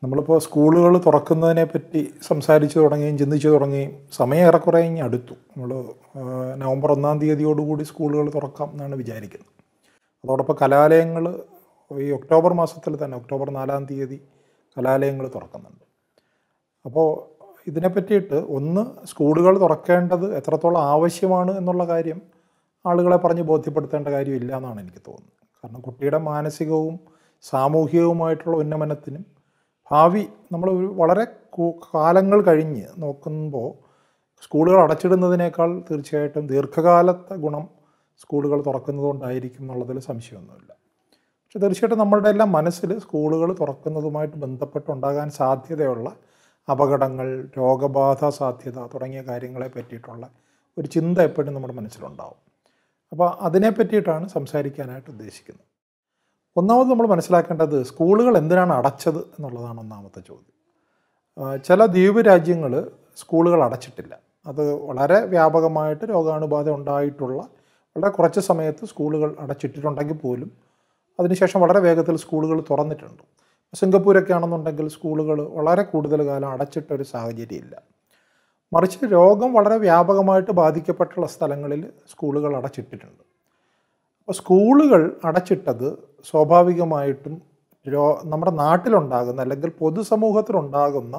നമ്മളിപ്പോൾ സ്കൂളുകൾ തുറക്കുന്നതിനെ പറ്റി സംസാരിച്ചു തുടങ്ങുകയും ചിന്തിച്ചു തുടങ്ങുകയും സമയം ഏറെക്കുറെ ഇങ്ങ് അടുത്തു നമ്മൾ നവംബർ ഒന്നാം തീയതിയോടുകൂടി സ്കൂളുകൾ തുറക്കാം എന്നാണ് വിചാരിക്കുന്നത് അതോടൊപ്പം കലാലയങ്ങൾ ഈ ഒക്ടോബർ മാസത്തിൽ തന്നെ ഒക്ടോബർ നാലാം തീയതി കലാലയങ്ങൾ തുറക്കുന്നുണ്ട് അപ്പോൾ ഇതിനെ പറ്റിയിട്ട് ഒന്ന് സ്കൂളുകൾ തുറക്കേണ്ടത് എത്രത്തോളം ആവശ്യമാണ് എന്നുള്ള കാര്യം ആളുകളെ പറഞ്ഞ് ബോധ്യപ്പെടുത്തേണ്ട കാര്യമില്ല എന്നാണ് എനിക്ക് തോന്നുന്നത് കാരണം കുട്ടിയുടെ മാനസികവും സാമൂഹികവുമായിട്ടുള്ള ഉന്നമനത്തിനും ഭാവി നമ്മൾ ഒരു വളരെ കു- കാലങ്ങൾ കഴിഞ്ഞ് നോക്കുമ്പോൾ സ്കൂളുകൾ അടച്ചിടുന്നതിനേക്കാൾ തീർച്ചയായിട്ടും ദീർഘകാലത്തെ ഗുണം സ്കൂളുകൾ തുറക്കുന്നതുകൊണ്ടായിരിക്കും എന്നുള്ളതിൽ സംശയമൊന്നുമില്ല പക്ഷെ തീർച്ചയായിട്ടും നമ്മളുടെ എല്ലാം മനസ്സിൽ സ്കൂളുകൾ തുറക്കുന്നതുമായിട്ട് ബന്ധപ്പെട്ടുണ്ടാകാൻ സാധ്യതയുള്ള അപകടങ്ങൾ രോഗബാധ സാധ്യത തുടങ്ങിയ കാര്യങ്ങളെ പറ്റിയിട്ടുള്ള ഒരു ചിന്ത എപ്പോഴും നമ്മുടെ മനസ്സിലുണ്ടാവും അപ്പോൾ അതിനെ പറ്റിയിട്ടാണ് സംസാരിക്കാനായിട്ട് ഉദ്ദേശിക്കുന്നത് ഒന്നാമത് നമ്മൾ മനസ്സിലാക്കേണ്ടത് സ്കൂളുകൾ എന്തിനാണ് അടച്ചത് എന്നുള്ളതാണ് ഒന്നാമത്തെ ചോദ്യം ആ, ചില ദ്വീപ് രാജ്യങ്ങൾ സ്കൂളുകൾ അടച്ചിട്ടില്ല അത് വളരെ വ്യാപകമായിട്ട് രോഗാണുബാധ ഉണ്ടായിട്ടുള്ള വളരെ കുറച്ച് സമയത്ത് സ്കൂളുകൾ അടച്ചിട്ടിട്ടുണ്ടെങ്കിൽ പോലും അതിനുശേഷം വളരെ വേഗത്തിൽ സ്കൂളുകൾ തുറന്നിട്ടുണ്ട് സിംഗപ്പൂരൊക്കെ ആണെന്നുണ്ടെങ്കിൽ സ്കൂളുകൾ വളരെ കൂടുതൽ കാലം അടച്ചിട്ട ഒരു സാഹചര്യമില്ല മറിച്ച് രോഗം വളരെ വ്യാപകമായിട്ട് ബാധിക്കപ്പെട്ടുള്ള സ്ഥലങ്ങളിൽ സ്കൂളുകൾ അടച്ചിട്ടിട്ടുണ്ട് അപ്പോൾ സ്കൂളുകൾ അടച്ചിട്ടത് സ്വാഭാവികമായിട്ടും രോ നമ്മുടെ നാട്ടിലുണ്ടാകുന്ന അല്ലെങ്കിൽ പൊതുസമൂഹത്തിലുണ്ടാകുന്ന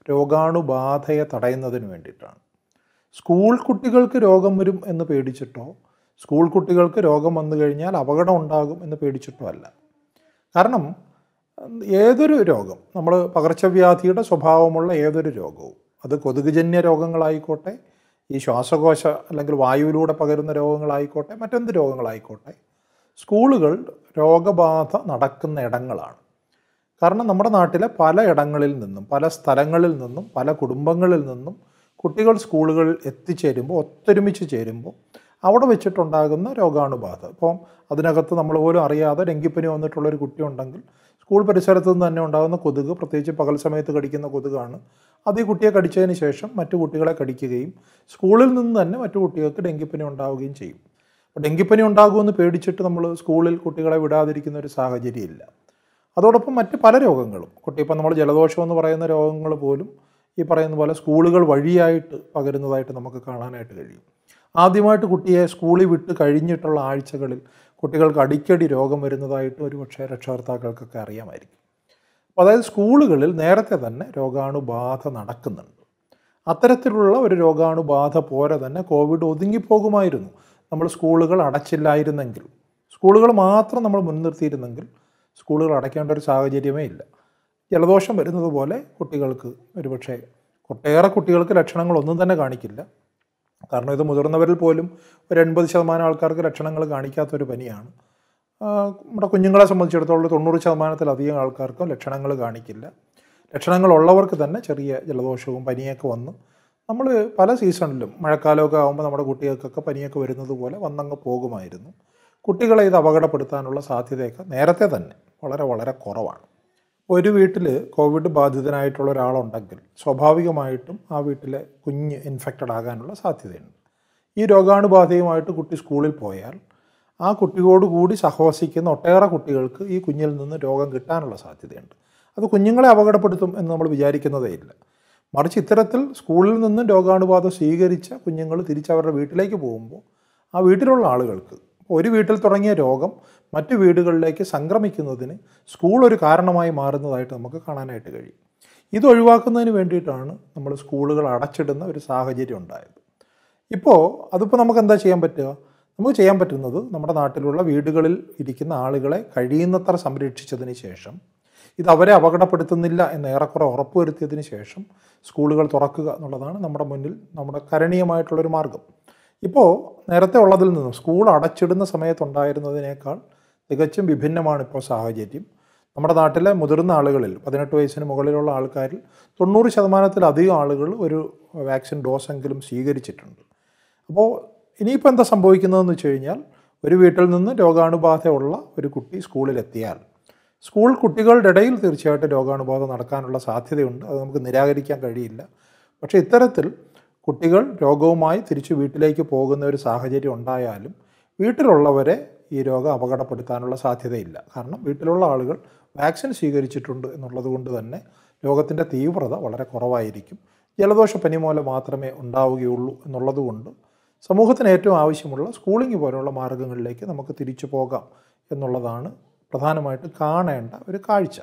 രോഗാണുബാധയെ തടയുന്നതിന് വേണ്ടിയിട്ടാണ് സ്കൂൾ കുട്ടികൾക്ക് രോഗം വരും എന്ന് പേടിച്ചിട്ടോ സ്കൂൾ കുട്ടികൾക്ക് രോഗം വന്നു കഴിഞ്ഞാൽ അപകടം ഉണ്ടാകും എന്ന് പേടിച്ചിട്ടോ അല്ല കാരണം ഉം, ഏതൊരു രോഗം നമ്മൾ പകർച്ചവ്യാധിയുടെ സ്വഭാവമുള്ള ഏതൊരു രോഗവും അത് കൊതുകുജന്യ രോഗങ്ങളായിക്കോട്ടെ ഈ ശ്വാസകോശ അല്ലെങ്കിൽ വായുവിലൂടെ പകരുന്ന രോഗങ്ങളായിക്കോട്ടെ മറ്റെന്ത് രോഗങ്ങളായിക്കോട്ടെ സ്കൂളുകൾ രോഗബാധ നടക്കുന്ന ഇടങ്ങളാണ് കാരണം നമ്മുടെ നാട്ടിലെ പല ഇടങ്ങളിൽ നിന്നും പല സ്ഥലങ്ങളിൽ നിന്നും പല കുടുംബങ്ങളിൽ നിന്നും കുട്ടികൾ സ്കൂളുകളിൽ എത്തിച്ചേരുമ്പോൾ ഒത്തൊരുമിച്ച് ചേരുമ്പോൾ അവിടെ വെച്ചിട്ടുണ്ടാകുന്ന രോഗാണുബാധ ഇപ്പം അതിനകത്ത് നമ്മൾ പോലും അറിയാതെ ഡെങ്കിപ്പനി വന്നിട്ടുള്ളൊരു കുട്ടി ഉണ്ടെങ്കിൽ സ്കൂൾ പരിസരത്ത് നിന്ന് തന്നെ ഉണ്ടാകുന്ന കൊതുക് പ്രത്യേകിച്ച് പകൽ സമയത്ത് കടിക്കുന്ന കൊതുകാണ് അത് ഈ കുട്ടിയെ കടിച്ചതിന് ശേഷം മറ്റു കുട്ടികളെ കടിക്കുകയും സ്കൂളിൽ നിന്ന് തന്നെ മറ്റു കുട്ടികൾക്ക് ഡെങ്കിപ്പനി ഉണ്ടാവുകയും ചെയ്യും അപ്പോൾ ഡെങ്കിപ്പനി ഉണ്ടാകുമെന്ന് പേടിച്ചിട്ട് നമ്മൾ സ്കൂളിൽ കുട്ടികളെ വിടാതിരിക്കുന്ന ഒരു സാഹചര്യമില്ല അതോടൊപ്പം മറ്റ് പല രോഗങ്ങളും കുട്ടി ഇപ്പം നമ്മൾ ജലദോഷം എന്ന് പറയുന്ന രോഗങ്ങൾ പോലും ഈ പറയുന്ന പോലെ സ്കൂളുകൾ വഴിയായിട്ട് പകരുന്നതായിട്ട് നമുക്ക് കാണാനായിട്ട് കഴിയും ആദ്യമായിട്ട് കുട്ടിയെ സ്കൂളിൽ വിട്ട് കഴിഞ്ഞിട്ടുള്ള ആഴ്ചകളിൽ കുട്ടികൾക്ക് അടിക്കടി രോഗം വരുന്നതായിട്ട് ഒരു പക്ഷേ രക്ഷകർത്താക്കൾക്കൊക്കെ അറിയാമായിരിക്കും അപ്പോൾ അതായത് സ്കൂളുകളിൽ നേരത്തെ തന്നെ രോഗാണുബാധ നടക്കുന്നുണ്ട് അത്തരത്തിലുള്ള ഒരു രോഗാണുബാധ പോരെ തന്നെ കോവിഡ് ഒതുങ്ങിപ്പോകുമായിരുന്നു നമ്മൾ സ്കൂളുകൾ അടച്ചില്ലായിരുന്നെങ്കിൽ സ്കൂളുകൾ മാത്രം നമ്മൾ മുൻനിർത്തിയിരുന്നെങ്കിൽ സ്കൂളുകൾ അടയ്ക്കേണ്ട ഒരു സാഹചര്യമേ ഇല്ല ജലദോഷം വരുന്നത് പോലെ കുട്ടികൾക്ക് ഒരുപക്ഷെ ഒട്ടേറെ കുട്ടികൾക്ക് ലക്ഷണങ്ങളൊന്നും തന്നെ കാണിക്കില്ല കാരണം ഇത് മുതിർന്നവരിൽ പോലും ഒരു എൺപത് ശതമാനം ആൾക്കാർക്ക് ലക്ഷണങ്ങൾ കാണിക്കാത്തൊരു പനിയാണ് ആ, നമ്മുടെ കുഞ്ഞുങ്ങളെ സംബന്ധിച്ചിടത്തോളം ഒരു തൊണ്ണൂറ് ശതമാനത്തിലധികം ആൾക്കാർക്കും ലക്ഷണങ്ങൾ കാണിക്കില്ല ലക്ഷണങ്ങളുള്ളവർക്ക് തന്നെ ചെറിയ ജലദോഷവും പനിയൊക്കെ വന്ന് നമ്മൾ പല സീസണിലും മഴക്കാലമൊക്കെ ആകുമ്പോൾ നമ്മുടെ കുട്ടികൾക്കൊക്കെ പനിയൊക്കെ വരുന്നത് പോലെ വന്നങ്ങ് പോകുമായിരുന്നു കുട്ടികളെ ഇത് അപകടപ്പെടുത്താനുള്ള സാധ്യതയൊക്കെ നേരത്തെ തന്നെ വളരെ വളരെ കുറവാണ് ഒരു വീട്ടിൽ കോവിഡ് ബാധിതനായിട്ടുള്ള ഒരാളുണ്ടെങ്കിൽ സ്വാഭാവികമായിട്ടും ആ വീട്ടിലെ കുഞ്ഞ് ഇൻഫെക്റ്റഡ് ആകാനുള്ള സാധ്യതയുണ്ട് ഈ രോഗാണുബാധയുമായിട്ട് കുട്ടി സ്കൂളിൽ പോയാൽ ആ കുട്ടിയോട് കൂടി സഹവസിക്കുന്ന ഒട്ടേറെ കുട്ടികൾക്ക് ഈ കുഞ്ഞിൽ നിന്ന് രോഗം കിട്ടാനുള്ള സാധ്യതയുണ്ട് അത് കുഞ്ഞുങ്ങളെ അപകടപ്പെടുത്തും എന്ന് നമ്മൾ വിചാരിക്കുന്നതേ ഇല്ല മറിച്ച് ഇത്തരത്തിൽ സ്കൂളിൽ നിന്നും രോഗാണുബാധ സ്വീകരിച്ച കുഞ്ഞുങ്ങൾ തിരിച്ചവരുടെ വീട്ടിലേക്ക് പോകുമ്പോൾ ആ വീട്ടിലുള്ള ആളുകൾക്ക് ഒരു വീട്ടിൽ തുടങ്ങിയ രോഗം മറ്റു വീടുകളിലേക്ക് സംക്രമിക്കുന്നതിന് സ്കൂൾ ഒരു കാരണമായി മാറുന്നതായിട്ട് നമുക്ക് കാണാനായിട്ട് കഴിയും ഇത് ഒഴിവാക്കുന്നതിന് വേണ്ടിയിട്ടാണ് നമ്മൾ സ്കൂളുകൾ അടച്ചിടുന്ന ഒരു സാഹചര്യം ഉണ്ടായത് ഇപ്പോൾ അതിപ്പോൾ നമുക്ക് എന്താ ചെയ്യാൻ പറ്റുക നമുക്ക് ചെയ്യാൻ പറ്റുന്നത് നമ്മുടെ നാട്ടിലുള്ള വീടുകളിൽ ഇരിക്കുന്ന ആളുകളെ കഴിയുന്നത്ര സംരക്ഷിച്ചതിന് ശേഷം ഇത് അവരെ അപകടപ്പെടുത്തുന്നില്ല എന്ന് ഏറെക്കുറെ ഉറപ്പുവരുത്തിയതിന് ശേഷം സ്കൂളുകൾ തുറക്കുക എന്നുള്ളതാണ് നമ്മുടെ മുന്നിൽ നമ്മുടെ കരണീയമായിട്ടുള്ളൊരു മാർഗം ഇപ്പോൾ നേരത്തെ ഉള്ളതിൽ നിന്നും സ്കൂൾ അടച്ചിടുന്ന സമയത്തുണ്ടായിരുന്നതിനേക്കാൾ തികച്ചും വിഭിന്നമാണ് ഇപ്പോൾ സാഹചര്യം നമ്മുടെ നാട്ടിലെ മുതിർന്ന ആളുകളിൽ പതിനെട്ട് വയസ്സിന് മുകളിലുള്ള ആൾക്കാരിൽ തൊണ്ണൂറ് ശതമാനത്തിലധികം ആളുകൾ ഒരു വാക്സിൻ ഡോസെങ്കിലും സ്വീകരിച്ചിട്ടുണ്ട് അപ്പോൾ ഇനിയിപ്പോൾ എന്താ സംഭവിക്കുന്നതെന്ന് വെച്ച് കഴിഞ്ഞാൽ ഒരു വീട്ടിൽ നിന്ന് രോഗാണുബാധയുള്ള ഒരു കുട്ടി സ്കൂളിലെത്തിയാൽ സ്കൂൾ കുട്ടികളുടെ ഇടയിൽ തീർച്ചയായിട്ടും രോഗാണുബാധ നടക്കാനുള്ള സാധ്യതയുണ്ട് അത് നമുക്ക് നിരാകരിക്കാൻ കഴിയില്ല പക്ഷേ ഇത്തരത്തിൽ കുട്ടികൾ രോഗവുമായി തിരിച്ച് വീട്ടിലേക്ക് പോകുന്ന ഒരു സാഹചര്യം ഉണ്ടായാലും വീട്ടിലുള്ളവരെ ഈ രോഗം അപകടപ്പെടുത്താനുള്ള സാധ്യതയില്ല കാരണം വീട്ടിലുള്ള ആളുകൾ വാക്സിൻ സ്വീകരിച്ചിട്ടുണ്ട് എന്നുള്ളത് കൊണ്ട് തന്നെ രോഗത്തിൻ്റെ തീവ്രത വളരെ കുറവായിരിക്കും ജലദോഷപ്പനി മൂലം മാത്രമേ ഉണ്ടാവുകയുള്ളൂ എന്നുള്ളത് കൊണ്ട് സമൂഹത്തിന് ഏറ്റവും ആവശ്യമുള്ള സ്കൂളിംഗ് പോലുള്ള മാർഗങ്ങളിലേക്ക് നമുക്ക് തിരിച്ചു പോകാം എന്നുള്ളതാണ് പ്രധാനമായിട്ട് കാണേണ്ട ഒരു കാഴ്ച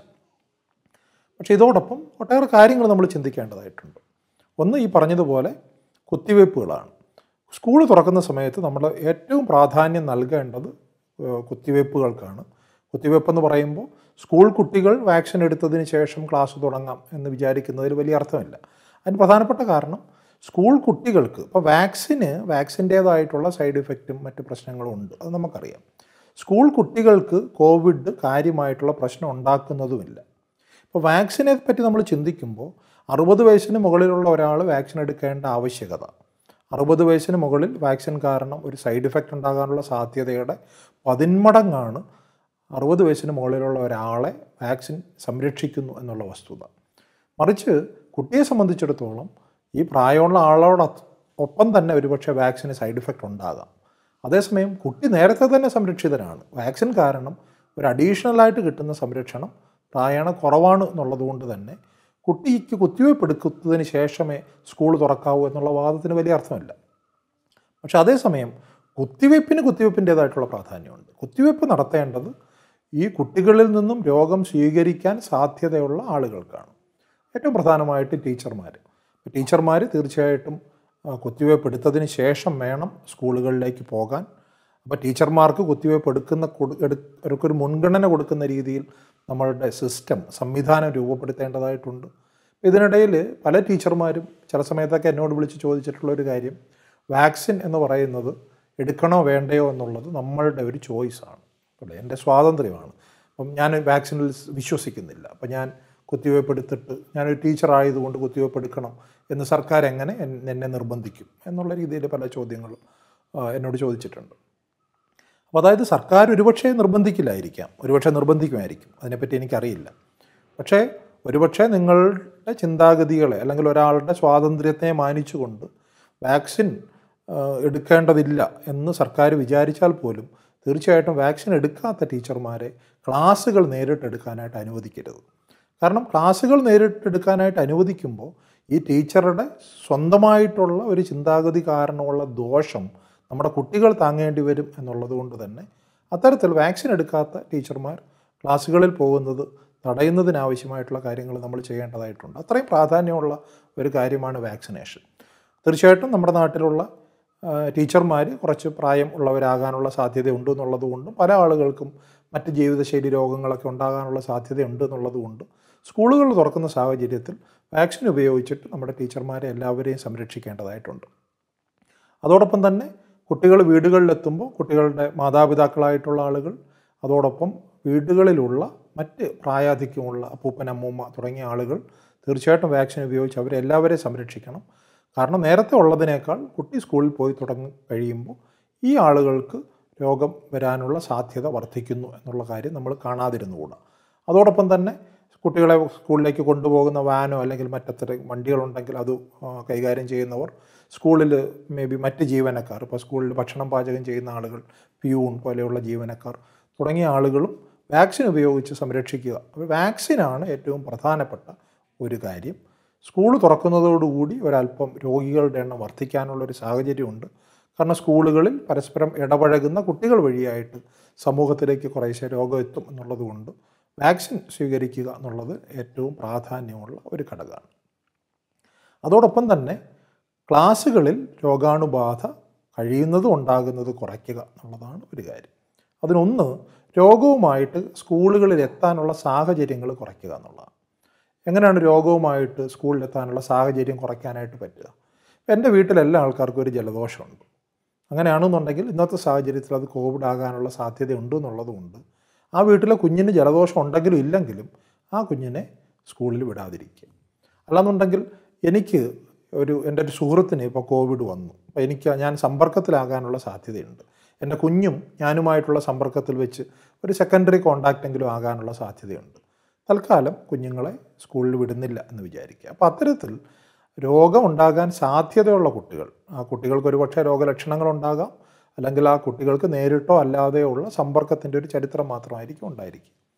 പക്ഷേ ഇതോടൊപ്പം ഒട്ടേറെ കാര്യങ്ങൾ നമ്മൾ ചിന്തിക്കേണ്ടതായിട്ടുണ്ട് ഒന്ന് ഈ പറഞ്ഞതുപോലെ കുത്തിവയ്പ്പുകളാണ് സ്കൂൾ തുറക്കുന്ന സമയത്ത് നമ്മൾ ഏറ്റവും പ്രാധാന്യം നൽകേണ്ടത് ഏഹ്, കുത്തിവയ്പ്പുകൾക്കാണ് കുത്തിവയ്പ്പ് എന്ന് പറയുമ്പോൾ സ്കൂൾ കുട്ടികൾ വാക്സിൻ എടുത്തതിന് ശേഷം ക്ലാസ് തുടങ്ങാം എന്ന് വിചാരിക്കുന്നതിൽ വലിയ അർത്ഥമില്ല അതിന് പ്രധാനപ്പെട്ട കാരണം സ്കൂൾ കുട്ടികൾക്ക് ഇപ്പോൾ വാക്സിന് വാക്സിൻ്റേതായിട്ടുള്ള സൈഡ് ഇഫക്റ്റും മറ്റ് പ്രശ്നങ്ങളും ഉണ്ട് അത് നമുക്കറിയാം സ്കൂൾ കുട്ടികൾക്ക് കോവിഡ് കാര്യമായിട്ടുള്ള പ്രശ്നം ഉണ്ടാക്കുന്നതുമില്ല ഇപ്പോൾ വാക്സിനെ പറ്റി നമ്മൾ ചിന്തിക്കുമ്പോൾ അറുപത് വയസ്സിന് മുകളിലുള്ള ഒരാൾ വാക്സിൻ എടുക്കേണ്ട ആവശ്യകത അറുപത് വയസ്സിന് മുകളിൽ വാക്സിൻ കാരണം ഒരു സൈഡ് ഇഫക്റ്റ് ഉണ്ടാകാനുള്ള സാധ്യതയുടെ പതിന്മടങ്ങാണ് അറുപത് വയസ്സിന് മുകളിലുള്ള ഒരാളെ വാക്സിൻ സംരക്ഷിക്കുന്നു എന്നുള്ള വസ്തുത മറിച്ച് കുട്ടിയെ സംബന്ധിച്ചിടത്തോളം ഈ പ്രായമുള്ള ആളോട് ഒപ്പം തന്നെ ഒരുപക്ഷെ വാക്സിന് സൈഡ് ഇഫക്റ്റ് ഉണ്ടാകാം അതേസമയം കുട്ടി നേരത്തെ തന്നെ സംരക്ഷിതനാണ് വാക്സിൻ കാരണം ഒരു അഡീഷണലായിട്ട് കിട്ടുന്ന സംരക്ഷണം പ്രായണ കുറവാണ് എന്നുള്ളത് കൊണ്ട് തന്നെ കുട്ടിക്ക് കുത്തിവയ്പ്പ് എടുക്കുന്നതിന് ശേഷമേ സ്കൂൾ തുറക്കാവൂ എന്നുള്ള വാദത്തിന് വലിയ അർത്ഥമില്ല പക്ഷെ അതേസമയം കുത്തിവയ്പ്പിന് കുത്തിവയ്പ്പിൻ്റേതായിട്ടുള്ള പ്രാധാന്യമുണ്ട് കുത്തിവയ്പ്പ് നടത്തേണ്ടത് ഈ കുട്ടികളിൽ നിന്നും രോഗം സ്വീകരിക്കാൻ സാധ്യതയുള്ള ആളുകൾക്കാണ് ഏറ്റവും പ്രധാനമായിട്ട് ടീച്ചർമാർ ടീച്ചർമാർ തീർച്ചയായിട്ടും ആ, കുത്തിവയ്പ്പ് എടുത്തതിന് ശേഷം വേണം സ്കൂളുകളിലേക്ക് പോകാൻ അപ്പോൾ ടീച്ചർമാർക്ക് കുത്തിവയ്പ്പ് എടുക്കുന്ന കൊടു എടു അവർക്കൊരു മുൻഗണന കൊടുക്കുന്ന രീതിയിൽ നമ്മളുടെ സിസ്റ്റം സംവിധാനം രൂപപ്പെടുത്തേണ്ടതായിട്ടുണ്ട് ഇതിനിടയിൽ പല ടീച്ചർമാരും ചില സമയത്തൊക്കെ എന്നോട് വിളിച്ച് ചോദിച്ചിട്ടുള്ള ഒരു കാര്യം വാക്സിൻ എന്ന് പറയുന്നത് എടുക്കണോ വേണ്ടയോ എന്നുള്ളത് നമ്മളുടെ ഒരു ചോയ്സാണ് അല്ലേ എൻ്റെ സ്വാതന്ത്ര്യമാണ് അപ്പം ഞാൻ വാക്സിനിൽ വിശ്വസിക്കുന്നില്ല അപ്പം ഞാൻ കുത്തിവയ്പ്പ് എടുത്തിട്ട് ഞാനൊരു ടീച്ചർ ആയതുകൊണ്ട് കുത്തിവയ്പ്പ് എടുക്കണം എന്ന് സർക്കാർ എങ്ങനെ എൻ- എന്നെ നിർബന്ധിക്കും എന്നുള്ള രീതിയിൽ പല ചോദ്യങ്ങളും ആ, എന്നോട് ചോദിച്ചിട്ടുണ്ട് അപ്പോൾ അതായത് സർക്കാർ ഒരുപക്ഷെ നിർബന്ധിക്കില്ലായിരിക്കാം ഒരുപക്ഷെ നിർബന്ധിക്കുമായിരിക്കും അതിനെപ്പറ്റി എനിക്കറിയില്ല പക്ഷേ ഒരുപക്ഷെ നിങ്ങളുടെ ചിന്താഗതികളെ അല്ലെങ്കിൽ ഒരാളുടെ സ്വാതന്ത്ര്യത്തെ മാനിച്ചുകൊണ്ട് വാക്സിൻ ആ, എടുക്കേണ്ടതില്ല എന്ന് സർക്കാർ വിചാരിച്ചാൽ പോലും തീർച്ചയായിട്ടും വാക്സിൻ എടുക്കാത്ത ടീച്ചർമാരെ ക്ലാസ്സുകൾ നേരിട്ടെടുക്കാനായിട്ട് അനുവദിക്കരുത് കാരണം ക്ലാസ്സുകൾ നേരിട്ടെടുക്കാനായിട്ട് അനുവദിക്കുമ്പോൾ ഈ ടീച്ചറുടെ സ്വന്തമായിട്ടുള്ള ഒരു ചിന്താഗതി കാരണമുള്ള ദോഷം നമ്മുടെ കുട്ടികൾ താങ്ങേണ്ടി വരും എന്നുള്ളത് കൊണ്ട് തന്നെ അത്തരത്തിൽ വാക്സിൻ എടുക്കാത്ത ടീച്ചർമാർ ക്ലാസ്സുകളിൽ പോകുന്നത് തടയുന്നതിനാവശ്യമായിട്ടുള്ള കാര്യങ്ങൾ നമ്മൾ ചെയ്യേണ്ടതായിട്ടുണ്ട് അത്രയും പ്രാധാന്യമുള്ള ഒരു കാര്യമാണ് വാക്സിനേഷൻ തീർച്ചയായിട്ടും നമ്മുടെ നാട്ടിലുള്ള ടീച്ചർമാർ കുറച്ച് പ്രായം ഉള്ളവരാകാനുള്ള സാധ്യതയുണ്ട് എന്നുള്ളത് കൊണ്ടും പല ആളുകൾക്കും മറ്റ് ജീവിതശൈലി രോഗങ്ങളൊക്കെ ഉണ്ടാകാനുള്ള സാധ്യതയുണ്ട് എന്നുള്ളത് കൊണ്ട് സ്കൂളുകൾ തുറക്കുന്ന സാഹചര്യത്തിൽ വാക്സിൻ ഉപയോഗിച്ചിട്ട് നമ്മുടെ ടീച്ചർമാരെ എല്ലാവരെയും സംരക്ഷിക്കേണ്ടതായിട്ടുണ്ട് അതോടൊപ്പം തന്നെ കുട്ടികൾ വീടുകളിലെത്തുമ്പോൾ കുട്ടികളുടെ മാതാപിതാക്കളായിട്ടുള്ള ആളുകൾ അതോടൊപ്പം വീടുകളിലുള്ള മറ്റ് പ്രായാധിക്യമുള്ള അപ്പൂപ്പൻ അമ്മൂമ്മ തുടങ്ങിയ ആളുകൾ തീർച്ചയായിട്ടും വാക്സിൻ ഉപയോഗിച്ച് അവരെ എല്ലാവരെയും സംരക്ഷിക്കണം കാരണം നേരത്തെ ഉള്ളതിനേക്കാൾ കുട്ടി സ്കൂളിൽ പോയി തുടങ്ങി കഴിയുമ്പോൾ ഈ ആളുകൾക്ക് രോഗം വരാനുള്ള സാധ്യത വർദ്ധിക്കുന്നു എന്നുള്ള കാര്യം നമ്മൾ കാണാതിരുന്നുകൂടാ അതോടൊപ്പം തന്നെ കുട്ടികളെ സ്കൂളിലേക്ക് കൊണ്ടുപോകുന്ന വാനോ അല്ലെങ്കിൽ മറ്റത്ര വണ്ടികളുണ്ടെങ്കിൽ അത് ആ, കൈകാര്യം ചെയ്യുന്നവർ സ്കൂളിൽ മേ ബി മറ്റ് ജീവനക്കാർ ഇപ്പോൾ സ്കൂളിൽ ഭക്ഷണം പാചകം ചെയ്യുന്ന ആളുകൾ പ്യൂൺ പോലെയുള്ള ജീവനക്കാർ തുടങ്ങിയ ആളുകളും വാക്സിൻ ഉപയോഗിച്ച് സംരക്ഷിക്കുക അപ്പോൾ വാക്സിനാണ് ഏറ്റവും പ്രധാനപ്പെട്ട ഒരു കാര്യം സ്കൂൾ തുറക്കുന്നതോടുകൂടി ഒരല്പം രോഗികളുടെ എണ്ണം വർദ്ധിക്കാനുള്ള ഒരു സാഹചര്യമുണ്ട് കാരണം സ്കൂളുകളിൽ പരസ്പരം ഇടപഴകുന്ന കുട്ടികൾ വഴിയായിട്ട് സമൂഹത്തിലേക്ക് കുറേശ്ശെ രോഗം എത്തും എന്നുള്ളത് കൊണ്ട് വാക്സിൻ സ്വീകരിക്കുക എന്നുള്ളത് ഏറ്റവും പ്രാധാന്യമുള്ള ഒരു ഘടകമാണ് അതോടൊപ്പം തന്നെ ക്ലാസ്സുകളിൽ രോഗാണുബാധ കഴിയുന്നതും ഉണ്ടാകുന്നത് കുറയ്ക്കുക എന്നുള്ളതാണ് ഒരു കാര്യം അതിനൊന്ന് രോഗവുമായിട്ട് സ്കൂളുകളിൽ എത്താനുള്ള സാഹചര്യങ്ങൾ കുറയ്ക്കുക എന്നുള്ളതാണ് എങ്ങനെയാണ് രോഗവുമായിട്ട് സ്കൂളിൽ എത്താനുള്ള സാഹചര്യം കുറയ്ക്കാനായിട്ട് പറ്റുക ഇപ്പം എൻ്റെ വീട്ടിൽ എല്ലാ ആൾക്കാർക്കും ഒരു ജലദോഷമുണ്ട് അങ്ങനെയാണെന്നുണ്ടെങ്കിൽ ഇന്നത്തെ സാഹചര്യത്തിൽ അത് കോവിഡ് ആകാനുള്ള സാധ്യതയുണ്ട് എന്നുള്ളതുകൊണ്ട് ആ വീട്ടിലെ കുഞ്ഞിന് ജലദോഷം ഉണ്ടെങ്കിലും ഇല്ലെങ്കിലും ആ കുഞ്ഞിനെ സ്കൂളിൽ വിടാതിരിക്കുക അല്ലാന്നുണ്ടെങ്കിൽ എനിക്ക് ഒരു എൻ്റെ ഒരു സുഹൃത്തിന് ഇപ്പോൾ കോവിഡ് വന്നു അപ്പോൾ എനിക്ക് ഞാൻ സമ്പർക്കത്തിലാകാനുള്ള സാധ്യതയുണ്ട് എൻ്റെ കുഞ്ഞും ഞാനുമായിട്ടുള്ള സമ്പർക്കത്തിൽ വെച്ച് ഒരു സെക്കൻഡറി കോണ്ടാക്റ്റെങ്കിലും ആകാനുള്ള സാധ്യതയുണ്ട് തൽക്കാലം കുഞ്ഞുങ്ങളെ സ്കൂളിൽ വിടുന്നില്ല എന്ന് വിചാരിക്കുക അപ്പോൾ അത്തരത്തിൽ രോഗം ഉണ്ടാകാൻ സാധ്യതയുള്ള കുട്ടികൾ ആ കുട്ടികൾക്ക് ഒരുപക്ഷെ രോഗലക്ഷണങ്ങൾ ഉണ്ടാകാം അല്ലെങ്കിൽ ആ കുട്ടികൾക്ക് നേരിട്ടോ അല്ലാതെയോ ഉള്ള സമ്പർക്കത്തിൻ്റെ ഒരു ചരിത്രം മാത്രമായിരിക്കും ഉണ്ടായിരിക്കും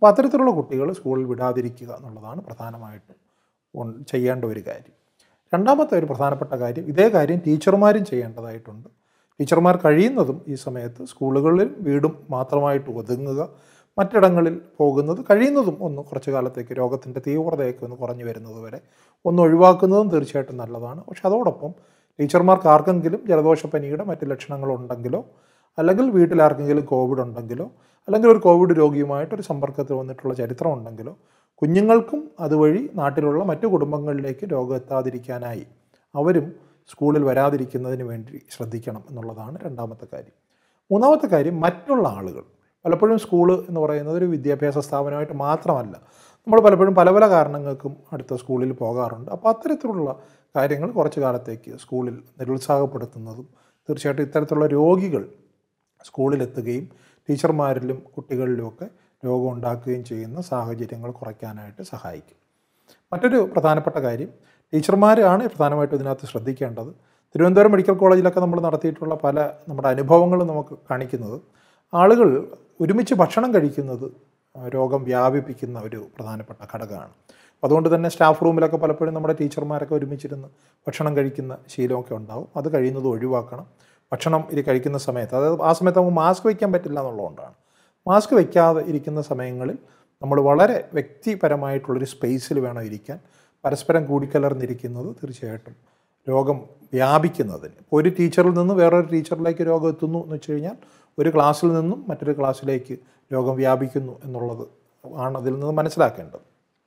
അപ്പോൾ അത്തരത്തിലുള്ള കുട്ടികൾ സ്കൂളിൽ വിടാതിരിക്കുക എന്നുള്ളതാണ് പ്രധാനമായിട്ടും ഉൺ- ചെയ്യേണ്ട ഒരു കാര്യം രണ്ടാമത്തെ ഒരു പ്രധാനപ്പെട്ട കാര്യം ഇതേ കാര്യം ടീച്ചർമാരും ചെയ്യേണ്ടതായിട്ടുണ്ട് ടീച്ചർമാർ കഴിയുന്നതും ഈ സമയത്ത് സ്കൂളുകളിൽ വീടും മാത്രമായിട്ട് ഒതുങ്ങുക മറ്റിടങ്ങളിൽ പോകുന്നത് കഴിയുന്നതും ഒന്ന് കുറച്ച് കാലത്തേക്ക് രോഗത്തിൻ്റെ തീവ്രതയൊക്കെ ഒന്ന് കുറഞ്ഞു വരുന്നത് വരെ ഒന്ന് ഒഴിവാക്കുന്നതും തീർച്ചയായിട്ടും നല്ലതാണ് പക്ഷെ അതോടൊപ്പം ടീച്ചർമാർക്ക് ആർക്കെങ്കിലും ജലദോഷപ്പനിയുടെ മറ്റ് ലക്ഷണങ്ങളുണ്ടെങ്കിലോ അല്ലെങ്കിൽ വീട്ടിൽ ആർക്കെങ്കിലും കോവിഡ് ഉണ്ടെങ്കിലോ അല്ലെങ്കിൽ ഒരു കോവിഡ് രോഗിയുമായിട്ട് ഒരു സമ്പർക്കത്തിൽ വന്നിട്ടുള്ള ചരിത്രം ഉണ്ടെങ്കിലോ കുഞ്ഞുങ്ങൾക്കും അതുവഴി നാട്ടിലുള്ള മറ്റു കുടുംബങ്ങളിലേക്ക് രോഗം എത്താതിരിക്കാനായി അവരും സ്കൂളിൽ വരാതിരിക്കുന്നതിന് വേണ്ടി ശ്രദ്ധിക്കണം എന്നുള്ളതാണ് രണ്ടാമത്തെ കാര്യം മൂന്നാമത്തെ കാര്യം മറ്റുള്ള ആളുകൾ പലപ്പോഴും സ്കൂള് എന്ന് പറയുന്നത് ഒരു വിദ്യാഭ്യാസ സ്ഥാപനമായിട്ട് മാത്രമല്ല നമ്മൾ പലപ്പോഴും പല പല കാരണങ്ങൾക്കും അടുത്ത സ്കൂളിൽ പോകാറുണ്ട് അപ്പോൾ അത്തരത്തിലുള്ള കാര്യങ്ങൾ കുറച്ച് കാലത്തേക്ക് സ്കൂളിൽ നിരുത്സാഹപ്പെടുത്തുന്നതും തീർച്ചയായിട്ടും ഇത്തരത്തിലുള്ള രോഗികൾ സ്കൂളിലെത്തുകയും ടീച്ചർമാരിലും കുട്ടികളിലുമൊക്കെ രോഗം ഉണ്ടാക്കുകയും ചെയ്യുന്ന സാഹചര്യങ്ങൾ കുറയ്ക്കാനായിട്ട് സഹായിക്കും മറ്റൊരു പ്രധാനപ്പെട്ട കാര്യം ടീച്ചർമാരാണ് പ്രധാനമായിട്ടും ഇതിനകത്ത് ശ്രദ്ധിക്കേണ്ടത് തിരുവനന്തപുരം മെഡിക്കൽ കോളേജിലൊക്കെ നമ്മൾ നടത്തിയിട്ടുള്ള പല നമ്മുടെ അനുഭവങ്ങളും നമുക്ക് കാണിക്കുന്നത് ആളുകൾ ഒരുമിച്ച് ഭക്ഷണം കഴിക്കുന്നത് ആ, രോഗം വ്യാപിപ്പിക്കുന്ന ഒരു പ്രധാനപ്പെട്ട ഘടകമാണ് അപ്പോൾ അതുകൊണ്ട് തന്നെ സ്റ്റാഫ് റൂമിലൊക്കെ പലപ്പോഴും നമ്മുടെ ടീച്ചർമാരൊക്കെ ഒരുമിച്ചിരുന്ന് ഭക്ഷണം കഴിക്കുന്ന ശീലമൊക്കെ ഉണ്ടാവും അത് കഴിയുന്നത് ഒഴിവാക്കണം ഭക്ഷണം ഇത് കഴിക്കുന്ന സമയത്ത് അതായത് ആ സമയത്ത് നമുക്ക് മാസ്ക് വയ്ക്കാൻ പറ്റില്ല എന്നുള്ളതുകൊണ്ടാണ് മാസ്ക് വയ്ക്കാതെ ഇരിക്കുന്ന സമയങ്ങളിൽ നമ്മൾ വളരെ വ്യക്തിപരമായിട്ടുള്ളൊരു സ്പേസിൽ വേണം ഇരിക്കാൻ പരസ്പരം കൂടിക്കലർന്നിരിക്കുന്നത് തീർച്ചയായിട്ടും രോഗം വ്യാപിക്കുന്നതിന് ഇപ്പോൾ ഒരു ടീച്ചറിൽ നിന്ന് വേറൊരു ടീച്ചറിലേക്ക് രോഗം എത്തുന്നു എന്ന് വെച്ച് കഴിഞ്ഞാൽ ഒരു ക്ലാസ്സിൽ നിന്നും മറ്റൊരു ക്ലാസ്സിലേക്ക് രോഗം വ്യാപിക്കുന്നു എന്നുള്ളത് ആണ് അതിൽ നിന്ന് മനസ്സിലാക്കേണ്ടത്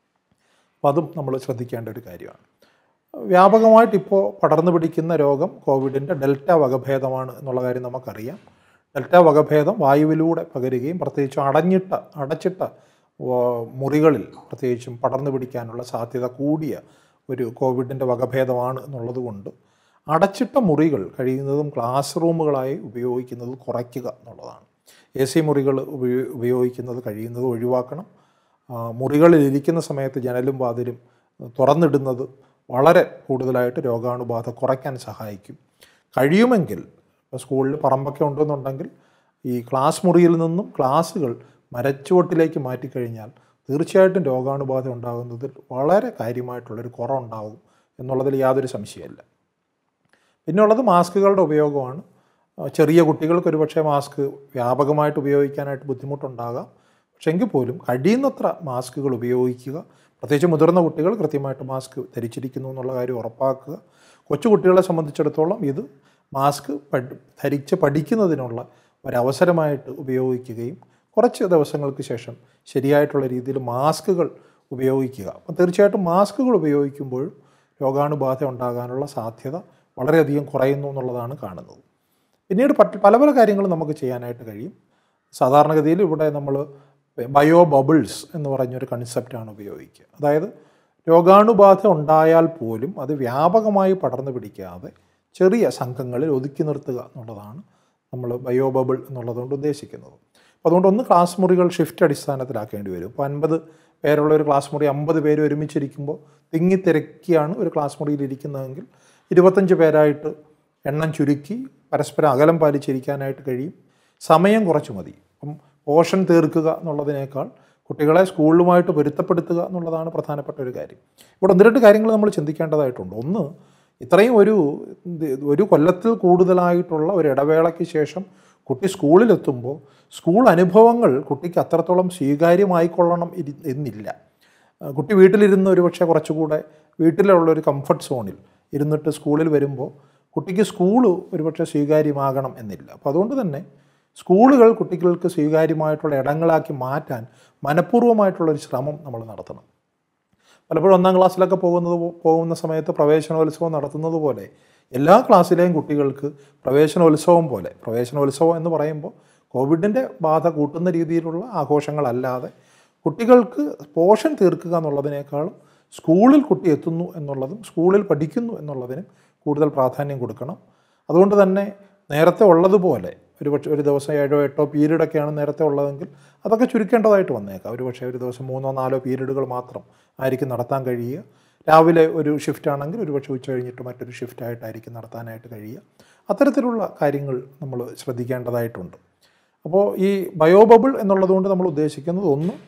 അപ്പോൾ അതും നമ്മൾ ശ്രദ്ധിക്കേണ്ട ഒരു കാര്യമാണ് വ്യാപകമായിട്ട് ഇപ്പോൾ പടർന്നു പിടിക്കുന്ന രോഗം കോവിഡിൻ്റെ ഡെൽറ്റ വകഭേദമാണ് എന്നുള്ള കാര്യം നമുക്കറിയാം ഡെൽറ്റ വകഭേദം വായുവിലൂടെ പകരുകയും പ്രത്യേകിച്ചും അടഞ്ഞിട്ട അടച്ചിട്ട ആ, മുറികളിൽ പ്രത്യേകിച്ചും പടർന്നു പിടിക്കാനുള്ള സാധ്യത കൂടിയ ഒരു കോവിഡിൻ്റെ വകഭേദമാണ് എന്നുള്ളത് കൊണ്ട് അടച്ചിട്ട മുറികൾ കഴിയുന്നതും ക്ലാസ് റൂമുകളായി ഉപയോഗിക്കുന്നത് കുറയ്ക്കുക എന്നുള്ളതാണ് എ സി മുറികൾ ഉപയോ- ഉപയോഗിക്കുന്നത് കഴിയുന്നത് ഒഴിവാക്കണം ആ, മുറികളിൽ ഇരിക്കുന്ന സമയത്ത് ജനലും വാതിലും തുറന്നിടുന്നത് വളരെ കൂടുതലായിട്ട് രോഗാണുബാധ കുറയ്ക്കാൻ സഹായിക്കും കഴിയുമെങ്കിൽ ഇപ്പോൾ സ്കൂളിൽ പറമ്പൊക്കെ ഉണ്ടെന്നുണ്ടെങ്കിൽ ഈ ക്ലാസ് മുറിയിൽ നിന്നും ക്ലാസ്സുകൾ മരച്ചുവട്ടിലേക്ക് മാറ്റിക്കഴിഞ്ഞാൽ തീർച്ചയായിട്ടും രോഗാണുബാധ ഉണ്ടാകുന്നതിൽ വളരെ കാര്യമായിട്ടുള്ളൊരു കുറവുണ്ടാകും എന്നുള്ളതിൽ യാതൊരു സംശയമില്ല പിന്നുള്ളത് മാസ്കുകളുടെ ഉപയോഗമാണ് ആ, ചെറിയ കുട്ടികൾക്ക് ഒരുപക്ഷെ മാസ്ക് വ്യാപകമായിട്ട് ഉപയോഗിക്കാനായിട്ട് ബുദ്ധിമുട്ടുണ്ടാകാം പക്ഷെ എങ്കിൽ പോലും കഴിയുന്നത്ര മാസ്കുകൾ ഉപയോഗിക്കുക പ്രത്യേകിച്ച് മുതിർന്ന കുട്ടികൾ കൃത്യമായിട്ട് മാസ്ക് ധരിച്ചിരിക്കുന്നു എന്നുള്ള കാര്യം ഉറപ്പാക്കുക കൊച്ചു കുട്ടികളെ സംബന്ധിച്ചിടത്തോളം ഇത് മാസ്ക് പഠി ധരിച്ച് പഠിക്കുന്നതിനുള്ള ഒരവസരമായിട്ട് ഉപയോഗിക്കുകയും കുറച്ച് ദിവസങ്ങൾക്ക് ശേഷം ശരിയായിട്ടുള്ള രീതിയിൽ മാസ്കുകൾ ഉപയോഗിക്കുക അപ്പം തീർച്ചയായിട്ടും മാസ്കുകൾ ഉപയോഗിക്കുമ്പോഴും രോഗാണുബാധ ഉണ്ടാകാനുള്ള സാധ്യത വളരെയധികം കുറയുന്നു എന്നുള്ളതാണ് കാണുന്നത് പിന്നീട് പറ്റ് പല പല കാര്യങ്ങളും നമുക്ക് ചെയ്യാനായിട്ട് കഴിയും സാധാരണഗതിയിൽ ഇവിടെ നമ്മൾ ബയോ ബബിൾസ് എന്ന് പറഞ്ഞൊരു കൺസെപ്റ്റാണ് ഉപയോഗിക്കുക അതായത് രോഗാണുബാധ ഉണ്ടായാൽ പോലും അത് വ്യാപകമായി പടർന്നു പിടിക്കാതെ ചെറിയ സംഘങ്ങളിൽ ഒതുക്കി നിർത്തുക എന്നുള്ളതാണ് നമ്മൾ ബയോ ബബിൾ എന്നുള്ളതുകൊണ്ട് ഉദ്ദേശിക്കുന്നത് അപ്പോൾ അതുകൊണ്ട് ഒന്ന് ക്ലാസ് മുറികൾ ഷിഫ്റ്റ് അടിസ്ഥാനത്തിലാക്കേണ്ടി വരും ഇപ്പോൾ അൻപത് പേരുള്ള ഒരു ക്ലാസ് മുറി അമ്പത് പേര് ഒരുമിച്ചിരിക്കുമ്പോൾ തിങ്ങിത്തിരക്കിയാണ് ഒരു ക്ലാസ് മുറിയിൽ ഇരിക്കുന്നതെങ്കിൽ ഇരുപത്തഞ്ച് പേരായിട്ട് എണ്ണം ചുരുക്കി പരസ്പരം അകലം പാലിച്ചിരിക്കാനായിട്ട് കഴിയും സമയം കുറച്ച് മതി അപ്പം പോഷൻ തീർക്കുക എന്നുള്ളതിനേക്കാൾ കുട്ടികളെ സ്കൂളിലുമായിട്ട് പൊരുത്തപ്പെടുത്തുക എന്നുള്ളതാണ് പ്രധാനപ്പെട്ട ഒരു കാര്യം ഇവിടെ ഒന്ന് രണ്ട് കാര്യങ്ങൾ നമ്മൾ ചിന്തിക്കേണ്ടതായിട്ടുണ്ട് ഒന്ന് ഇത്രയും ഒരു ഒരു കൊല്ലത്തിൽ കൂടുതലായിട്ടുള്ള ഒരു ഇടവേളയ്ക്ക് ശേഷം കുട്ടി സ്കൂളിലെത്തുമ്പോൾ സ്കൂൾ അനുഭവങ്ങൾ കുട്ടിക്ക് അത്രത്തോളം സ്വീകാര്യമായിക്കൊള്ളണം ഇരി- എന്നില്ല ആ, കുട്ടി വീട്ടിലിരുന്ന് ഒരുപക്ഷെ കുറച്ചുകൂടെ വീട്ടിലുള്ള ഒരു കംഫർട്ട് സോണിൽ ഇരുന്നിട്ട് സ്കൂളിൽ വരുമ്പോൾ കുട്ടിക്ക് സ്കൂള് ഒരുപക്ഷെ സ്വീകാര്യമാകണം എന്നില്ല അപ്പോൾ അതുകൊണ്ട് തന്നെ സ്കൂളുകൾ കുട്ടികൾക്ക് സ്വീകാര്യമായിട്ടുള്ള ഇടങ്ങളാക്കി മാറ്റാൻ മനഃപൂർവ്വമായിട്ടുള്ളൊരു ശ്രമം നമ്മൾ നടത്തണം പലപ്പോഴും ഒന്നാം ക്ലാസ്സിലൊക്കെ പോകുന്നത് പോ- പോകുന്ന സമയത്ത് പ്രവേശനോത്സവം നടത്തുന്നത് പോലെ എല്ലാ ക്ലാസ്സിലെയും കുട്ടികൾക്ക് പ്രവേശനോത്സവം പോലെ പ്രവേശനോത്സവം എന്ന് പറയുമ്പോൾ കോവിഡിൻ്റെ ബാധ കൂട്ടുന്ന രീതിയിലുള്ള ആഘോഷങ്ങളല്ലാതെ കുട്ടികൾക്ക് പോഷൻ തീർക്കുക എന്നുള്ളതിനേക്കാളും സ്കൂളിൽ കുട്ടി എത്തുന്നു എന്നുള്ളതും സ്കൂളിൽ പഠിക്കുന്നു എന്നുള്ളതിനും കൂടുതൽ പ്രാധാന്യം കൊടുക്കണം അതുകൊണ്ട് തന്നെ നേരത്തെ ഉള്ളതുപോലെ ഒരു പക്ഷേ ഒരു ദിവസം ഏഴോ എട്ടോ പീരീഡൊക്കെയാണ് നേരത്തെ ഉള്ളതെങ്കിൽ അതൊക്കെ ചുരുക്കേണ്ടതായിട്ട് വന്നേക്കാം ഒരു പക്ഷേ ഒരു ദിവസം മൂന്നോ നാലോ പീരീഡുകൾ മാത്രം ആയിരിക്കും നടത്താൻ കഴിയുക രാവിലെ ഒരു ഷിഫ്റ്റ് ആണെങ്കിൽ ഒരു പക്ഷേ ഉച്ച കഴിഞ്ഞിട്ട് മറ്റൊരു ഷിഫ്റ്റായിട്ടായിരിക്കും നടത്താനായിട്ട് കഴിയുക അത്തരത്തിലുള്ള കാര്യങ്ങൾ നമ്മൾ ശ്രദ്ധിക്കേണ്ടതായിട്ടുണ്ട് അപ്പോൾ ഈ ബയോബബിൾ എന്നുള്ളതുകൊണ്ട് നമ്മൾ ഉദ്ദേശിക്കുന്നത് ഒന്ന്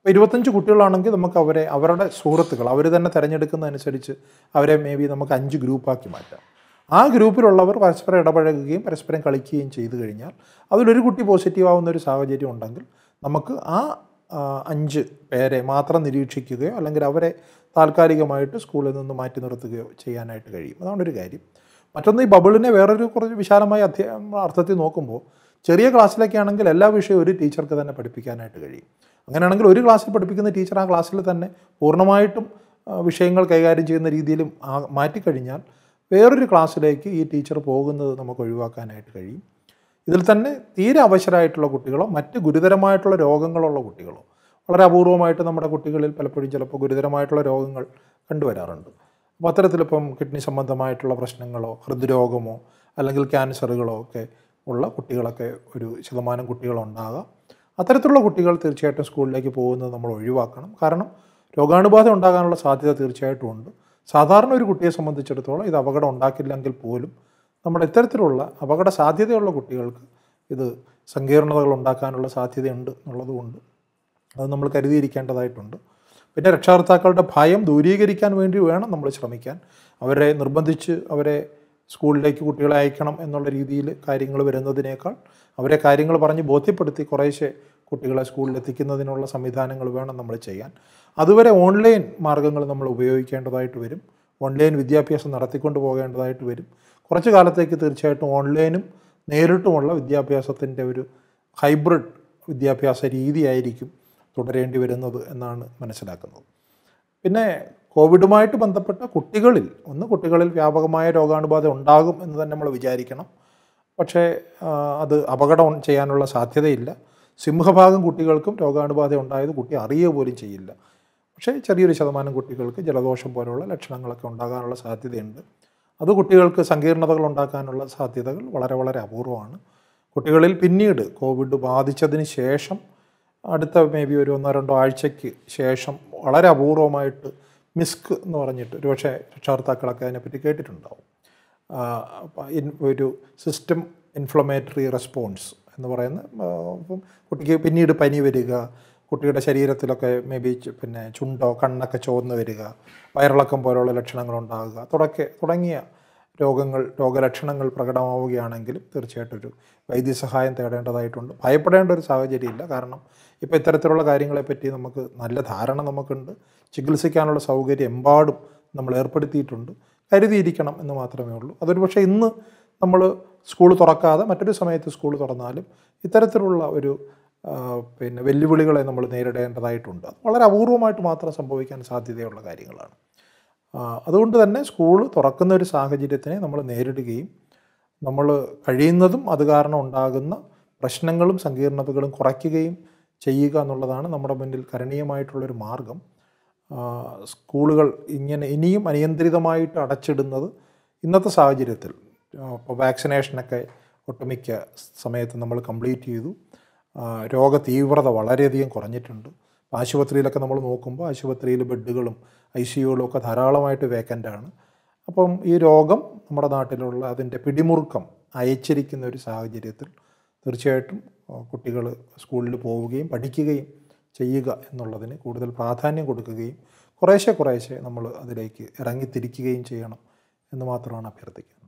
ഇപ്പോൾ ഇരുപത്തഞ്ച് കുട്ടികളാണെങ്കിൽ നമുക്ക് അവരെ അവരുടെ സുഹൃത്തുക്കൾ അവർ തന്നെ തിരഞ്ഞെടുക്കുന്നതനുസരിച്ച് അവരെ മേ ബി നമുക്ക് അഞ്ച് ഗ്രൂപ്പാക്കി മാറ്റാം ആ ഗ്രൂപ്പിലുള്ളവർ പരസ്പരം ഇടപഴകുകയും പരസ്പരം കളിക്കുകയും ചെയ്തു കഴിഞ്ഞാൽ അതിലൊരു കുട്ടി പോസിറ്റീവ് ആവുന്ന ഒരു സാഹചര്യം ഉണ്ടെങ്കിൽ നമുക്ക് ആ ആ, അഞ്ച് പേരെ മാത്രം നിരീക്ഷിക്കുകയോ അല്ലെങ്കിൽ അവരെ താൽക്കാലികമായിട്ട് സ്കൂളിൽ നിന്ന് മാറ്റി നിർത്തുകയോ ചെയ്യാനായിട്ട് കഴിയും അതാണ് ഒരു കാര്യം മറ്റൊന്ന് ഈ ബബിളിനെ വേറൊരു കുറച്ച് വിശാലമായ അധ്യ അർത്ഥത്തിൽ നോക്കുമ്പോൾ ചെറിയ ക്ലാസ്സിലൊക്കെ ആണെങ്കിൽ എല്ലാ വിഷയവും ഒരു ടീച്ചർക്ക് തന്നെ പഠിപ്പിക്കാനായിട്ട് കഴിയും അങ്ങനെയാണെങ്കിൽ ഒരു ക്ലാസ്സിൽ പഠിപ്പിക്കുന്ന ടീച്ചർ ആ ക്ലാസ്സിൽ തന്നെ പൂർണ്ണമായിട്ടും ആ, വിഷയങ്ങൾ കൈകാര്യം ചെയ്യുന്ന രീതിയിലും ആ- മാറ്റിക്കഴിഞ്ഞാൽ വേറൊരു ക്ലാസ്സിലേക്ക് ഈ ടീച്ചർ പോകുന്നത് നമുക്ക് ഒഴിവാക്കാനായിട്ട് കഴിയും ഇതിൽ തന്നെ തീരെ അവശരായിട്ടുള്ള കുട്ടികളോ മറ്റ് ഗുരുതരമായിട്ടുള്ള രോഗങ്ങളുള്ള കുട്ടികളോ വളരെ അപൂർവമായിട്ട് നമ്മുടെ കുട്ടികളിൽ പലപ്പോഴും ചിലപ്പോൾ ഗുരുതരമായിട്ടുള്ള രോഗങ്ങൾ കണ്ടുവരാറുണ്ട് അപ്പോൾ അത്തരത്തിലിപ്പം കിഡ്നി സംബന്ധമായിട്ടുള്ള പ്രശ്നങ്ങളോ ഹൃദ്രോഗമോ അല്ലെങ്കിൽ ക്യാൻസറുകളോ ഒക്കെ ഉള്ള കുട്ടികളൊക്കെ ഒരു ശതമാനം കുട്ടികളുണ്ടാകാം അത്തരത്തിലുള്ള കുട്ടികൾ തീർച്ചയായിട്ടും സ്കൂളിലേക്ക് പോകുന്നത് നമ്മൾ ഒഴിവാക്കണം കാരണം രോഗാണുബാധ ഉണ്ടാകാനുള്ള സാധ്യത തീർച്ചയായിട്ടും ഉണ്ട് സാധാരണ ഒരു കുട്ടിയെ സംബന്ധിച്ചിടത്തോളം ഇത് അപകടം ഉണ്ടാക്കില്ലെങ്കിൽ പോലും നമ്മുടെ ഇത്തരത്തിലുള്ള അപകട സാധ്യതയുള്ള കുട്ടികൾക്ക് ഇത് സങ്കീർണതകൾ ഉണ്ടാക്കാനുള്ള സാധ്യതയുണ്ട് എന്നുള്ളതുകൊണ്ട് അത് നമ്മൾ കരുതിയിരിക്കേണ്ടതായിട്ടുണ്ട് പിന്നെ രക്ഷകർത്താക്കളുടെ ഭയം ദൂരീകരിക്കാൻ വേണ്ടി വേണം നമ്മൾ ശ്രമിക്കാൻ അവരെ നിർബന്ധിച്ച് അവരെ സ്കൂളിലേക്ക് കുട്ടികളെ അയക്കണം എന്നുള്ള രീതിയിൽ കാര്യങ്ങൾ വരുന്നതിനേക്കാൾ അവരെ കാര്യങ്ങൾ പറഞ്ഞ് ബോധ്യപ്പെടുത്തി കുറേശ്ശെ കുട്ടികളെ സ്കൂളിൽ എത്തിക്കുന്നതിനുള്ള സംവിധാനങ്ങൾ വേണം നമ്മൾ ചെയ്യാൻ അതുവരെ ഓൺലൈൻ മാർഗ്ഗങ്ങൾ നമ്മൾ ഉപയോഗിക്കേണ്ടതായിട്ട് വരും ഓൺലൈൻ വിദ്യാഭ്യാസം നടത്തിക്കൊണ്ട് പോകേണ്ടതായിട്ട് വരും കുറച്ച് കാലത്തേക്ക് തീർച്ചയായിട്ടും ഓൺലൈനും നേരിട്ടുമുള്ള വിദ്യാഭ്യാസത്തിൻ്റെ ഒരു ഹൈബ്രിഡ് വിദ്യാഭ്യാസ രീതിയായിരിക്കും തുടരേണ്ടി വരുന്നത് എന്നാണ് മനസ്സിലാക്കുന്നത് പിന്നെ കോവിഡുമായിട്ട് ബന്ധപ്പെട്ട കുട്ടികളിൽ ഒന്ന് കുട്ടികളിൽ വ്യാപകമായ രോഗാണുബാധ ഉണ്ടാകും എന്ന് തന്നെ നമ്മൾ വിചാരിക്കണം പക്ഷേ ആ, അത് അപകടം ചെയ്യാനുള്ള സാധ്യതയില്ല സിംഹഭാഗം കുട്ടികൾക്കും രോഗാണുബാധ ഉണ്ടായത് കുട്ടി അറിയുക പോലും ചെയ്യില്ല പക്ഷേ ചെറിയൊരു ശതമാനം കുട്ടികൾക്ക് ജലദോഷം പോലുള്ള ലക്ഷണങ്ങളൊക്കെ ഉണ്ടാകാനുള്ള സാധ്യതയുണ്ട് അത് കുട്ടികൾക്ക് സങ്കീർണതകൾ ഉണ്ടാക്കാനുള്ള സാധ്യതകൾ വളരെ വളരെ അപൂർവമാണ് കുട്ടികളിൽ പിന്നീട് കോവിഡ് ബാധിച്ചതിന് ശേഷം അടുത്ത മേ ബി ഒരു ഒന്നോ രണ്ടോ ആഴ്ചയ്ക്ക് ശേഷം വളരെ അപൂർവമായിട്ട് മിസ്ക് എന്ന് പറഞ്ഞിട്ട് ഒരുപക്ഷെ രക്ഷകർത്താക്കളൊക്കെ അതിനെപ്പറ്റി കേട്ടിട്ടുണ്ടാവും ആ, അപ്പ ഇൻ- ഒരു സിസ്റ്റം ഇൻഫ്ലമേറ്ററി റെസ്പോൺസ് എന്ന് പറയുന്ന ആ, ഇപ്പം കുട്ടിക്ക് പിന്നീട് പനി വരിക കുട്ടിയുടെ ശരീരത്തിലൊക്കെ മേ ബി പിന്നെ ചുണ്ടോ കണ്ണൊക്കെ ചുവന്ന് വരിക വയറിളക്കം പോലുള്ള ലക്ഷണങ്ങൾ ഉണ്ടാകുക തുടക്കെ തുടങ്ങിയ രോഗങ്ങൾ രോഗലക്ഷണങ്ങൾ പ്രകടമാവുകയാണെങ്കിലും തീർച്ചയായിട്ടും ഒരു വൈദ്യസഹായം തേടേണ്ടതായിട്ടുണ്ട് ഭയപ്പെടേണ്ട ഒരു സാഹചര്യമില്ല കാരണം ഇപ്പോൾ ഇത്തരത്തിലുള്ള കാര്യങ്ങളെപ്പറ്റി നമുക്ക് നല്ല ധാരണ നമുക്കുണ്ട് ചികിത്സിക്കാനുള്ള സൗകര്യം എമ്പാടും നമ്മൾ ഏർപ്പെടുത്തിയിട്ടുണ്ട് കരുതിയിരിക്കണം എന്ന് മാത്രമേ ഉള്ളൂ അതൊരു പക്ഷേ ഇന്ന് നമ്മൾ സ്കൂൾ തുറക്കാതെ മറ്റൊരു സമയത്ത് സ്കൂൾ തുറന്നാലും ഇത്തരത്തിലുള്ള ഒരു ആ, പിന്നെ വെല്ലുവിളികളെ നമ്മൾ നേരിടേണ്ടതായിട്ടുണ്ട് അത് വളരെ അപൂർവമായിട്ട് മാത്രം സംഭവിക്കാൻ സാധ്യതയുള്ള കാര്യങ്ങളാണ് ആ, അതുകൊണ്ട് തന്നെ സ്കൂൾ തുറക്കുന്ന ഒരു സാഹചര്യത്തിനെ നമ്മൾ നേരിടുകയും നമ്മൾ കഴിയുന്നതും അത് കാരണം ഉണ്ടാകുന്ന പ്രശ്നങ്ങളും സങ്കീർണതകളും കുറയ്ക്കുകയും ചെയ്യുക എന്നുള്ളതാണ് നമ്മുടെ മുന്നിൽ കരണീയമായിട്ടുള്ളൊരു മാർഗം ആ, സ്കൂളുകൾ ഇങ്ങനെ ഇനിയും അനിയന്ത്രിതമായിട്ട് അടച്ചിടുന്നത് ഇന്നത്തെ സാഹചര്യത്തിൽ ഇപ്പോൾ വാക്സിനേഷനൊക്കെ ഒട്ടുമിക്ക സമയത്ത് നമ്മൾ കംപ്ലീറ്റ് ചെയ്തു ആ, രോഗ തീവ്രത വളരെയധികം കുറഞ്ഞിട്ടുണ്ട് അപ്പോൾ ആശുപത്രിയിലൊക്കെ നമ്മൾ നോക്കുമ്പോൾ ആശുപത്രിയിൽ ബെഡുകളും ഐ സിയുകളും ഒക്കെ ധാരാളമായിട്ട് വേക്കൻ്റാണ് അപ്പം ഈ രോഗം നമ്മുടെ നാട്ടിലുള്ള അതിൻ്റെ പിടിമുറുക്കം അയച്ചിരിക്കുന്ന ഒരു സാഹചര്യത്തിൽ തീർച്ചയായിട്ടും കുട്ടികൾ സ്കൂളിൽ പോവുകയും പഠിക്കുകയും ചെയ്യുക എന്നുള്ളതിന് കൂടുതൽ പ്രാധാന്യം കൊടുക്കുകയും കുറേശ്ശെ കുറേശ്ശെ നമ്മൾ അതിലേക്ക് ഇറങ്ങിത്തിരിക്കുകയും ചെയ്യണം എന്ന് മാത്രമാണ് അഭ്യർത്ഥിക്കുന്നത്